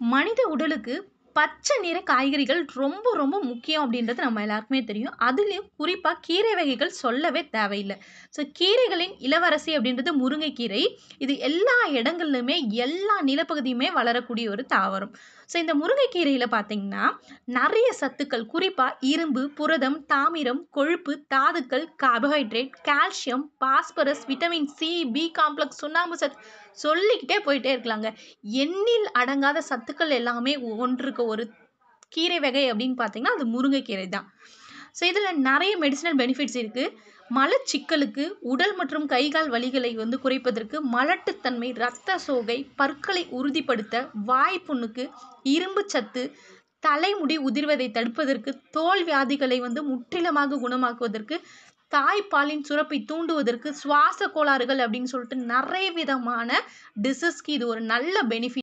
மனித உடலுக்கு பச்சை நிற காய்கறிகள் ரொம்ப ரொம்ப முக்கியம் அப்படின்றது நம்ம எல்லாருக்குமே தெரியும் அதுலேயும் குறிப்பாக கீரை வகைகள் சொல்லவே தேவையில்லை ஸோ கீரைகளின் இளவரசி அப்படின்றது முருங்கைக்கீரை இது எல்லா இடங்கள்லையுமே எல்லா நிலப்பகுதியுமே வளரக்கூடிய ஒரு தாவரம் ஸோ இந்த முருங்கைக்கீரையில் பார்த்தீங்கன்னா நிறைய சத்துக்கள் குறிப்பாக இரும்பு புரதம் தாமிரம் கொழுப்பு தாதுக்கள் carbohydrate calcium phosphorus vitamin C B complex சுண்ணாம்பு சத்து சொல்லிக்கிட்டே போயிட்டே இருக்கலாங்க எண்ணில் அடங்காத சத்துக்கள் எல்லாமே ஒன்றிருக்க ஒரு கீரை வகை அப்படின்னு பார்த்தீங்கன்னா அது முருங்கைக்கீரை தான் ஸோ இதில் நிறைய மெடிசினல் பெனிஃபிட்ஸ் இருக்குது மலச்சிக்கலுக்கு உடல் மற்றும் கைகால் வலிகளை வந்து குறைப்பதற்கு மலட்டுத்தன்மை இரத்த சோகை பற்களை உறுதிப்படுத்த வாய்ப்புண்ணுக்கு இரும்பு சத்து தலைமுடி உதிர்வதை தடுப்பதற்கு தோல் வியாதிகளை வந்து முற்றிலுமாக குணமாக்குவதற்கு தாய்ப்பாலின் சுரப்பை தூண்டுவதற்கு சுவாச கோளாறுகள் அப்படின்னு சொல்லிட்டு நிறைய விதமான டிசஸ்க்கு இது ஒரு நல்ல பெனிஃபிட்